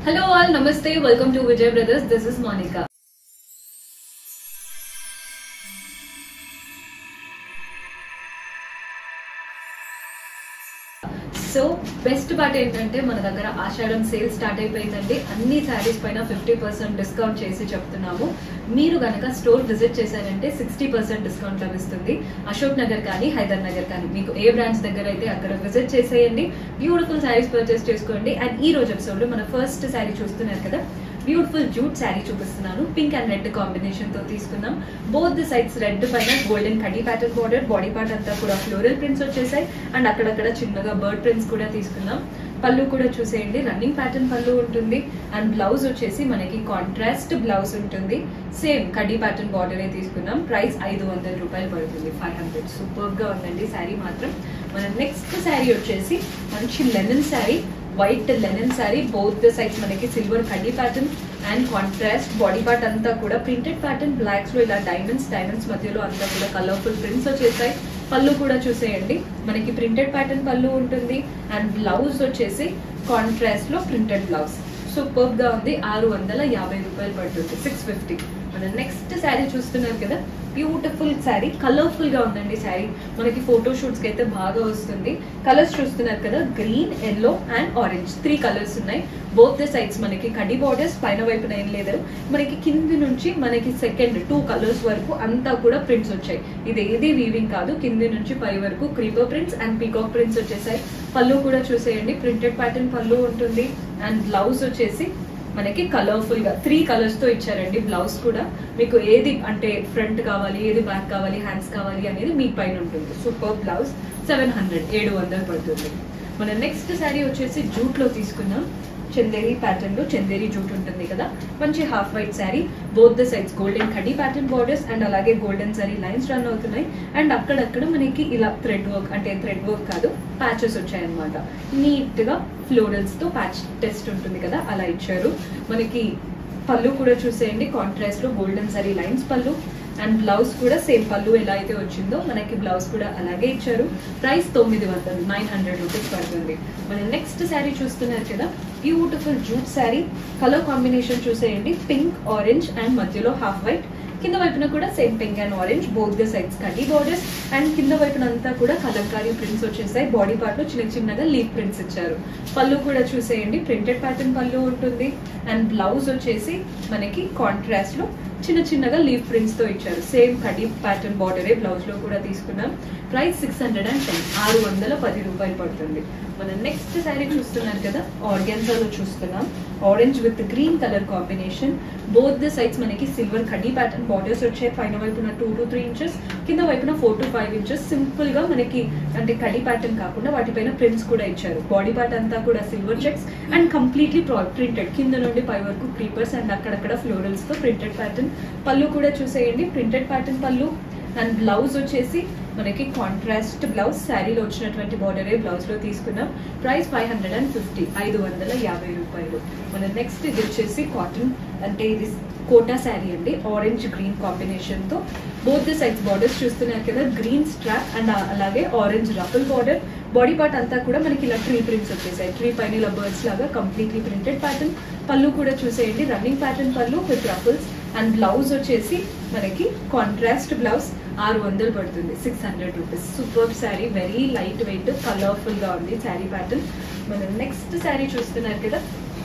Hello all, Namaste, welcome to Vijay Brothers. This is Monica. So best part ఏంటంటే మన దగ్గర ఆషాఢం sale start అయిపోయిందండి అన్ని శారీస్ పైన ఫిఫ్టీ పర్సెంట్ డిస్కౌంట్ చేసి చెప్తున్నాము మీరు గనక స్టోర్ విజిట్ చేశారంటే సిక్స్టీ పర్సెంట్ డిస్కౌంట్ లభిస్తుంది అశోక్ నగర్ కానీ హైదర్ నగర్ కానీ మీకు ఏ బ్రాంచ్ దగ్గర అయితే అక్కడ విజిట్ చేసేయండి బ్యూటిఫుల్ శారీస్ పర్చేస్ చేసుకోండి అండ్ ఈ రోజు ఎపిసోడ్ లో మన ఫస్ట్ శారీ చూస్తున్నారు కదా బ్యూటిఫుల్ జూట్ శారీ చూపిస్తున్నాను పింక్ అండ్ రెడ్ కాంబినేషన్ తో తీసుకున్నాం బోత్ ది సైడ్స్ రెడ్ పైన గోల్డెన్ కడీ ప్యాటర్న్ బార్డర్ బాడీ పార్ట్ అంతా కూడా ఫ్లోరల్ ప్రింట్స్ వచ్చేసాయి అండ్ అక్కడక్కడ చిన్నగా బర్డ్ ప్రింట్స్ కూడా తీసుకున్నాం పళ్ళు కూడా చూసేయండి రన్నింగ్ ప్యాటర్న్ పళ్ళు ఉంటుంది అండ్ బ్లౌజ్ వచ్చేసి మనకి కాంట్రాస్ట్ బ్లౌజ్ ఉంటుంది సేమ్ కడీ ప్యాటర్న్ బార్డర్ తీసుకున్నాం ప్రైస్ ఐదు వందల రూపాయలు పడుతుంది ఫైవ్ హండ్రెడ్ సూపర్ గా ఉందండి శారీ మాత్రం మన నెక్స్ట్ శారీ వచ్చేసి మంచి linen sari white linen sari both the sides మనకి సిల్వర్ కడ్డీ pattern and contrast body part అంతా కూడా ప్రింటెడ్ ప్యాటర్న్ బ్లాక్స్ లో ఇలా డైమండ్స్ డైమండ్స్ మధ్యలో అంతా కూడా కలర్ఫుల్ ప్రింట్స్ వచ్చేసాయి పళ్ళు కూడా చూసేయండి మనకి ప్రింటెడ్ ప్యాటర్న్ పళ్ళు ఉంటుంది అండ్ బ్లౌజ్ వచ్చేసి కాంట్రాస్ట్ లో ప్రింటెడ్ బ్లౌజ్ సూపర్ గా ఉంది ఆరు వందల యాభై రూపాయలు పడుతుంది సిక్స్ ఫిఫ్టీ మన నెక్స్ట్ శారీ చూస్తున్నారు కదా బ్యూటిఫుల్ శారీ కలర్ఫుల్ గా ఉందండి శారీ మనకి ఫోటో షూట్స్ కి అయితే బాగా వస్తుంది కలర్స్ చూస్తున్నారు కదా green yellow and orange three colours ఉన్నాయి బోత్ ద సైడ్స్ మనకి కడి బార్డర్స్ పైన వైపున ఏం లేదు మనకి కింది నుంచి మనకి సెకండ్ టూ కలర్స్ వరకు అంతా కూడా ప్రింట్స్ వచ్చాయి ఇది ఏది వీవింగ్ కాదు కింది నుంచి పై వరకు creeper prints and peacock prints వచ్చేసాయి పళ్ళు కూడా చూసేయండి ప్రింటెడ్ ప్యాటర్న్ పళ్ళు ఉంటుంది అండ్ బ్లౌజ్ వచ్చేసి మనకి కలర్ఫుల్ గా త్రీ కలర్స్ తో ఇచ్చారండి బ్లౌజ్ కూడా మీకు ఏది అంటే ఫ్రంట్ కావాలి ఏది బ్యాక్ కావాలి హ్యాండ్స్ కావాలి అనేది మీ పైన ఉంటుంది సూపర్ బ్లౌజ్ సెవెన్ హండ్రెడ్ ఏడు వందలు పడుతుంది మన నెక్స్ట్ శారీ వచ్చేసి జూట్ లో తీసుకున్నాం చందేరి ప్యాటర్న్ లో చందేరి జూట్ ఉంటుంది కదా మంచి half white sari both the sides golden కడీ ప్యాటర్న్ బార్డర్స్ అండ్ అలాగే గోల్డెన్ సారీ లైన్స్ రన్ అవుతున్నాయి అండ్ అక్కడక్కడ మనకి ఇలా థ్రెడ్ వర్క్ అంటే థ్రెడ్ వర్క్ కాదు ప్యాచెస్ వచ్చాయన్నమాట నీట్ గా ఫ్లోరల్స్ తో ప్యాచ్ టెస్ట్ ఉంటుంది కదా అలా ఇచ్చారు మనకి పళ్ళు కూడా చూసేయండి కాంట్రాస్ట్ లో గోల్డెన్ సారీ లైన్స్ పళ్ళు అండ్ బ్లౌజ్ కూడా సేమ్ పళ్ళు ఎలా అయితే వచ్చిందో మనకి బ్లౌజ్ కూడా అలాగే ఇచ్చారు ప్రైస్ తొమ్మిది వందలు నైన్ హండ్రెడ్ రూపీస్ పడుతుంది మన నెక్స్ట్ శారీ చూస్తున్నారు కదా beautiful jute sari colour combination చూసేయండి పింక్ ఆరెంజ్ అండ్ మధ్యలో హాఫ్ వైట్ కింద వైపున కూడా same pink and orange both the sides కడ్డీ బార్డర్స్ అండ్ కింద వైపున అంతా కూడా కలంకారీ ప్రింట్స్ వచ్చేసాయి బాడీ పార్ట్ లో చిన్న చిన్నగా లీఫ్ ప్రింట్స్ ఇచ్చారు పళ్ళు కూడా చూసేయండి ప్రింటెడ్ ప్యాటర్న్ పళ్ళు ఉంటుంది అండ్ బ్లౌజ్ వచ్చేసి మనకి కాంట్రాస్ట్ లో చిన్న చిన్నగా లీఫ్ ప్రింట్స్ తో ఇచ్చారు సేమ్ కడీ ప్యాటర్న్ బార్డరే బ్లౌజ్ లో కూడా తీసుకున్నాం price six hundred and ten ఆరు వందల పది రూపాయలు పడుతుంది మన నెక్స్ట్ శారీ చూస్తున్నారు కదా ఆర్గాన్జాలో చూస్తున్నాం orange with green colour combination both the sides మనకి సిల్వర్ కడ్డీ ప్యాటర్న్ బార్డర్స్ వచ్చాయి పైన వైపున టూ టు త్రీ ఇంచెస్ కింద వైపున four to five inches simple గా మనకి అంటే కడ్డీ ప్యాటర్న్ కాకుండా వాటిపైన ప్రింట్స్ కూడా ఇచ్చారు బాడీ పార్ట్ అంతా కూడా silver checks and completely printed కింద నుండి పై వరకు క్రీపర్స్ అండ్ అక్కడక్కడ ఫ్లోరల్స్ తో ప్రింటెడ్ ప్యాటర్న్ పళ్ళు కూడా చూసేయండి ప్రింటెడ్ ప్యాటర్న్ పళ్ళు అండ్ బ్లౌజ్ వచ్చేసి మనకి కాంట్రాస్ట్ బ్లౌజ్ శారీలో వచ్చినటువంటి బార్డరే బ్లౌజ్ లో తీసుకున్నాం price five hundred and fifty ఐదు వందల యాభై రూపాయలు మన నెక్స్ట్ ఇది వచ్చేసి కాటన్ అంటే ఇది కోటా శారీ అండి ఆరెంజ్ గ్రీన్ కాంబినేషన్ తో బోత్ ద సైడ్స్ బార్డర్స్ చూస్తున్నారు కదా గ్రీన్ స్ట్రాప్ అండ్ అలాగే orange ruffle border body part అంతా కూడా మనకి ఇలా ట్రీ ప్రింట్స్ వచ్చేసాయి ట్రీ పైన ఇలా బర్డ్స్ లాగా కంప్లీట్లీ ప్రింటెడ్ ప్యాటర్న్ పళ్ళు కూడా చూసేయండి రన్నింగ్ ప్యాటర్న్ పళ్ళు విత్ రఫుల్స్ అండ్ బ్లౌజ్ వచ్చేసి మనకి కాంట్రాస్ట్ బ్లౌజ్ ఆరు వందలు పడుతుంది six hundred rupees super sari very light weight colourful గా ఉంది శారీ ప్యాటర్న్ మనం నెక్స్ట్ శారీ చూస్తున్నారు కదా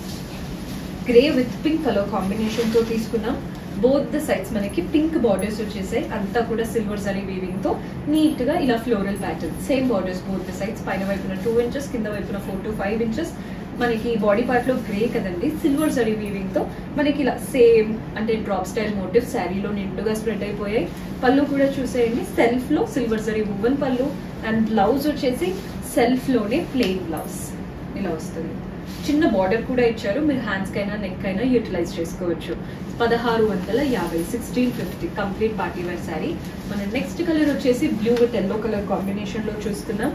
grey with pink colour combination తో తీసుకున్నాం బోత్ ద సైడ్స్ మనకి పింక్ బార్డర్స్ వచ్చేసాయి అంతా కూడా సిల్వర్ జరీ వీవింగ్ తో నీట్ గా ఇలా floral pattern same borders both the sides పైన వైపున టూ ఇంచెస్ కింద వైపున ఫోర్ టు ఫైవ్ ఇంచెస్ మనకి బాడీ పార్ట్ లో గ్రే కదండి సిల్వర్ జరీ వీవింగ్ తో మనకి ఇలా సేమ్ అంటే డ్రాప్ స్టైల్ మోటివ్ శారీలో నిండుగా స్ప్రెడ్ అయిపోయాయి పళ్ళు కూడా చూసేయండి సెల్ఫ్ లో సిల్వర్ జరీ వువన్ పళ్ళు అండ్ బ్లౌజ్ వచ్చేసి సెల్ఫ్ లోనే ప్లెయిన్ బ్లౌజ్ ఇలా వస్తుంది చిన్న బార్డర్ కూడా ఇచ్చారు మీరు హ్యాండ్స్ కైనా నెక్ అయినా యూటిలైజ్ చేసుకోవచ్చు పదహారు వందల యాభై sixteen fifty complete party wear sari మన నెక్స్ట్ కలర్ వచ్చేసి blue with yellow colour combination లో చూస్తున్నాం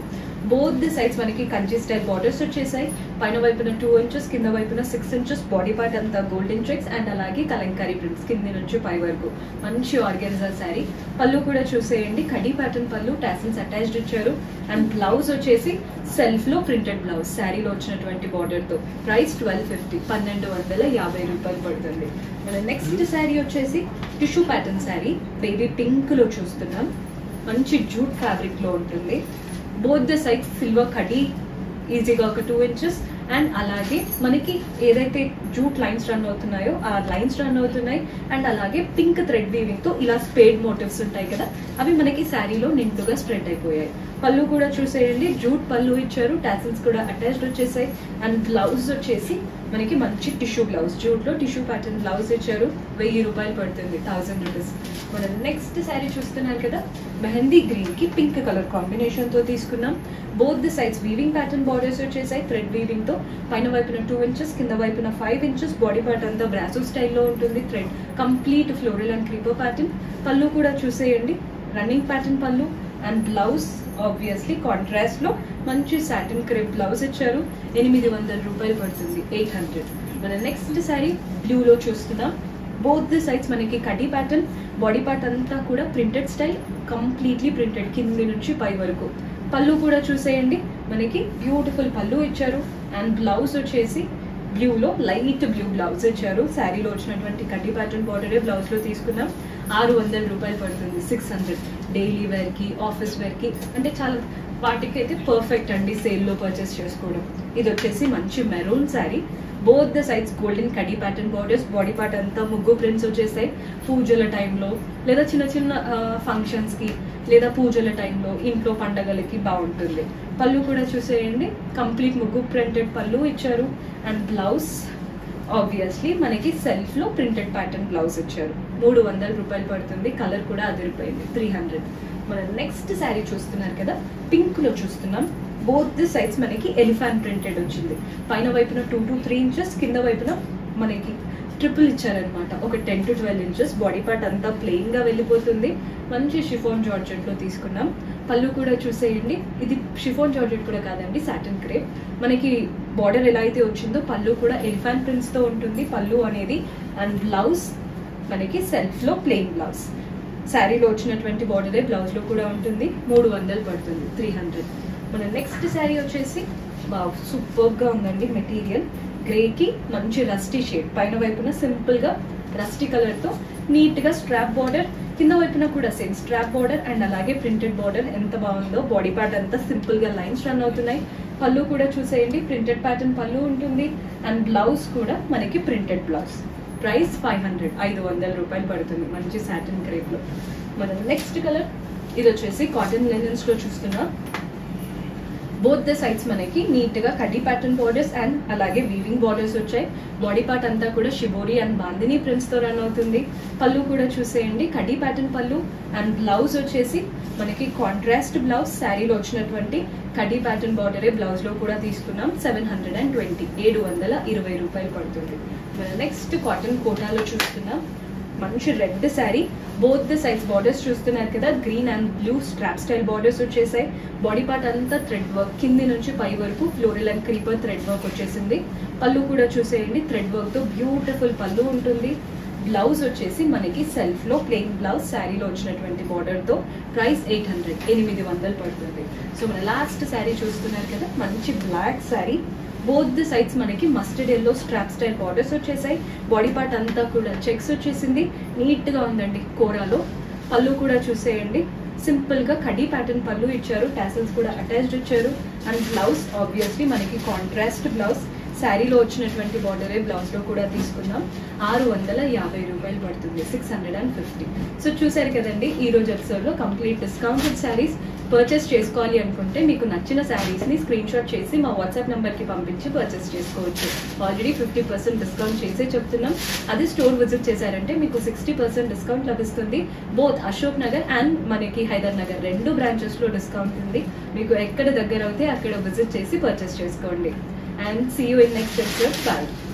బోత్ ది సైడ్స్ మనకి కంచి స్టైల్ బార్డర్స్ వచ్చేసాయి పైన వైపున టూ ఇంచెస్ కింద వైపున సిక్స్ ఇంచెస్ బాడీ పార్ట్ అంతా గోల్డెన్ చెక్స్ అండ్ అలాగే కలంకారీ ప్రింట్స్ కింది నుంచి పై వరకు మంచి ఆర్గెన్జా శారీ పళ్ళు కూడా చూసేయండి కడీ ప్యాటర్న్ పళ్ళు టాసిల్స్ అటాచ్డ్ ఇచ్చారు అండ్ బ్లౌజ్ వచ్చేసి సెల్ఫ్ లో ప్రింటెడ్ బ్లౌజ్ శారీలో వచ్చినటువంటి బార్డర్ తో ప్రైస్ ట్వెల్వ్ ఫిఫ్టీ పన్నెండు వందల యాభై రూపాయలు పడుతుంది మన నెక్స్ట్ శారీ వచ్చేసి tissue pattern sari baby pink లో చూస్తున్నాం మంచి జూట్ ఫ్యాబ్రిక్ లో ఉంటుంది బోత్ ద సైడ్స్ సిల్వర్ కడీ ఈజీగా ఒక టూ ఇంచెస్ అండ్ అలాగే మనకి ఏదైతే జూట్ లైన్స్ రన్ అవుతున్నాయో ఆ లైన్స్ రన్ అవుతున్నాయి అండ్ అలాగే పింక్ థ్రెడ్ వీవింగ్ తో ఇలా స్పేడ్ మోటివ్స్ ఉంటాయి కదా అవి మనకి శారీలో నిండుగా స్ప్రెడ్ అయిపోయాయి పళ్ళు కూడా చూసేయండి జూట్ పళ్ళు ఇచ్చారు టాసిల్స్ కూడా అటాచ్డ్ వచ్చేసాయి అండ్ బ్లౌజ్ వచ్చేసి మనకి మంచి టిష్యూ బ్లౌజ్ జూట్ లో టిష్యూ ప్యాటర్న్ బ్లౌజ్ ఇచ్చారు వెయ్యి రూపాయలు పడుతుంది థౌసండ్ రూపీస్ మనం నెక్స్ట్ శారీ చూస్తున్నారు కదా మెహందీ గ్రీన్ కి పింక్ కలర్ కాంబినేషన్ తో తీసుకున్నాం both the sides weaving pattern borders వచ్చేసాయి థ్రెడ్ వీవింగ్ తో పైన వైపున టూ ఇంచెస్ కింద వైపున ఫైవ్ ఇంచెస్ బాడీ పార్ట్ అంతా బ్రాసో స్టైల్లో ఉంటుంది thread complete floral and creeper pattern పళ్ళు కూడా చూసేయండి రన్నింగ్ ప్యాటర్న్ పళ్ళు అండ్ బ్లౌజ్ ఆబ్వియస్లీ కాంట్రాస్ట్ లో మంచి సాటిన్ క్రేప్ బ్లౌజ్ ఇచ్చారు ఎనిమిది వందల రూపాయలు పడుతుంది ఎయిట్ హండ్రెడ్ మన నెక్స్ట్ శారీ బ్లూలో చూస్తున్నాం బోత్ ది సైడ్స్ మనకి కటీ ప్యాటర్న్ బాడీ పార్ట్ అంతా కూడా ప్రింటెడ్ స్టైల్ కంప్లీట్లీ ప్రింటెడ్ కింది నుంచి పై వరకు పళ్ళు కూడా చూసేయండి మనకి బ్యూటిఫుల్ పళ్ళు ఇచ్చారు అండ్ బ్లౌజ్ వచ్చేసి బ్లూలో లైట్ బ్లూ బ్లౌజ్ ఇచ్చారు శారీలో వచ్చినటువంటి కడ్డీ ప్యాటర్న్ బార్డరే బ్లౌజ్ లో తీసుకున్నాం ఆరు వందల రూపాయలు పడుతుంది సిక్స్ హండ్రెడ్ డైలీ వేర్ కి ఆఫీస్ వేర్ కి అంటే చాలా వాటికి అయితే పర్ఫెక్ట్ అండి సేల్ లో పర్చేస్ చేసుకోవడం ఇది వచ్చేసి మంచి maroon sari both the sides golden కడీ ప్యాటర్న్ బార్డర్స్ బాడీ పార్ట్ అంతా ముగ్గు ప్రింట్స్ వచ్చేసాయి పూజల టైంలో లేదా చిన్న చిన్న ఫంక్షన్స్ కి లేదా పూజల టైంలో ఇంట్లో పండగలకి బాగుంటుంది పళ్ళు కూడా చూసేయండి కంప్లీట్ ముగ్గు ప్రింటెడ్ పళ్ళు ఇచ్చారు అండ్ బ్లౌజ్ ఆబ్వియస్లీ మనకి సెల్ఫ్ లో ప్రింటెడ్ ప్యాటర్న్ బ్లౌజ్ ఇచ్చారు మూడు వందల రూపాయలు పడుతుంది కలర్ కూడా అదిరిపోయింది త్రీ హండ్రెడ్ మన నెక్స్ట్ శారీ చూస్తున్నారు కదా పింక్ లో చూస్తున్నాం బోత్ ది సైడ్స్ మనకి ఎలిఫాంట్ ప్రింటెడ్ వచ్చింది పైన వైపున టూ టు త్రీ ఇంచెస్ కింద వైపున మనకి ట్రిపుల్ ఇచ్చారనమాట ఒక ten to twelve inches body part అంతా ప్లెయిన్ గా వెళ్ళిపోతుంది మంచి షిఫోన్ జార్జెట్ లో తీసుకున్నాం పళ్ళు కూడా చూసేయండి ఇది షిఫోన్ జార్జెట్ కూడా కాదండి సాటిన్ క్రేప్ మనకి బార్డర్ ఎలా అయితే వచ్చిందో పళ్ళు కూడా ఎలిఫాంట్ ప్రింట్స్ తో ఉంటుంది పళ్ళు అనేది అండ్ బ్లౌజ్ మనకి సెల్ఫ్ లో ప్లెయిన్ బ్లౌజ్ శారీలో వచ్చినటువంటి బార్డరే బ్లౌజ్ లో కూడా ఉంటుంది మూడు వందలు పడుతుంది త్రీ హండ్రెడ్ మన నెక్స్ట్ శారీ వచ్చేసి సూపర్ గా ఉందండి మెటీరియల్ గ్రేకి మంచి రస్టీ షేడ్ పైన వైపున సింపుల్ గా రస్టీ కలర్ తో నీట్ గా స్ట్రాప్ బార్డర్ కింద వైపున కూడా సేమ్ స్ట్రాప్ బార్డర్ అండ్ అలాగే ప్రింటెడ్ బార్డర్ ఎంత బాగుందో బాడీ పార్ట్ అంతా సింపుల్ గా లైన్స్ రన్ అవుతున్నాయి పళ్ళు కూడా చూసేయండి ప్రింటెడ్ ప్యాటర్న్ పళ్ళు ఉంటుంది అండ్ బ్లౌజ్ కూడా మనకి printed blouse price five hundred ఐదు వందల రూపాయలు పడుతుంది మంచి సాటిన్ క్రేప్ లో మన నెక్స్ట్ కలర్ ఇది వచ్చేసి కాటన్ లెనిన్స్ లో చూస్తున్నా బోత్ ద సైడ్స్ మనకి నీట్ గా కడ్డీ ప్యాటర్న్ బార్డర్స్ అండ్ అలాగే వీవింగ్ బార్డర్స్ వచ్చాయి బాడీ పార్ట్ అంతా కూడా షిబోరి అండ్ బాందిని ప్రింట్స్ తో రన్ అవుతుంది పళ్ళు కూడా చూసేయండి కడ్డీ ప్యాటర్న్ పళ్ళు అండ్ బ్లౌజ్ వచ్చేసి మనకి కాంట్రాస్ట్ బ్లౌజ్ శారీలో వచ్చినటువంటి కడ్డీ ప్యాటర్న్ బార్డరే బ్లౌజ్ లో కూడా తీసుకున్నాం సెవెన్ హండ్రెడ్ అండ్ ట్వంటీ ఏడు వందల ఇరవై రూపాయలు పడుతుంది మన నెక్స్ట్ కాటన్ కోటాలో చూస్తున్నాం మంచి red sari both the size borders చూస్తున్నారు కదా green and blue strap style borders వచ్చేసాయి బాడీ పార్ట్ అంతా థ్రెడ్ వర్క్ కింది నుంచి పై వరకు floral and creeper thread work వచ్చేసింది పళ్ళు కూడా చూసేయండి థ్రెడ్ వర్క్ తో బ్యూటిఫుల్ పళ్ళు ఉంటుంది బ్లౌజ్ వచ్చేసి మనకి సెల్ఫ్ లో ప్లెయిన్ బ్లౌజ్ శారీలో వచ్చినటువంటి బార్డర్ తో ప్రైస్ ఎయిట్ హండ్రెడ్ ఎనిమిది వందలు పడుతుంది సో మన లాస్ట్ శారీ చూస్తున్నారు కదా మంచి black sari both the sides మనకి mustard yellow strap style borders వచ్చేసాయి బాడీ పార్ట్ అంతా కూడా చెక్స్ వచ్చేసింది నీట్ గా ఉందండి కోరాలో పళ్ళు కూడా చూసేయండి సింపుల్ గా కడీ ప్యాటర్న్ పళ్ళు ఇచ్చారు టాసల్స్ కూడా అటాచ్డ్ ఇచ్చారు అండ్ బ్లౌజ్ ఆబ్వియస్లీ మనకి కాంట్రాస్ట్ బ్లౌజ్ శారీలో వచ్చినటువంటి బార్డరే బ్లౌజ్ లో కూడా తీసుకున్నాం ఆరు వందల యాభై రూపాయలు పడుతుంది six hundred and fifty so చూసారు కదండి ఈ రోజు ఎపిసోడ్ లో కంప్లీట్ డిస్కౌంటెడ్ శారీస్ పర్చేస్ చేసుకోవాలి అనుకుంటే మీకు నచ్చిన శారీస్ ని స్క్రీన్ షాట్ చేసి మా వాట్సాప్ నంబర్ కి పంపించి పర్చేస్ చేసుకోవచ్చు ఆల్రెడీ ఫిఫ్టీ పర్సెంట్ డిస్కౌంట్ చేసే చెప్తున్నాం అది స్టోర్ విజిట్ చేశారంటే మీకు సిక్స్టీ పర్సెంట్ డిస్కౌంట్ లభిస్తుంది బోత్ అశోక్ నగర్ అండ్ మనకి హైదర్ నగర్ రెండు బ్రాంచెస్ లో డిస్కౌంట్ ఉంది మీకు ఎక్కడ దగ్గర అవుతే అక్కడ విజిట్ చేసి పర్చేస్ చేసుకోండి and see you in next episode. Bye.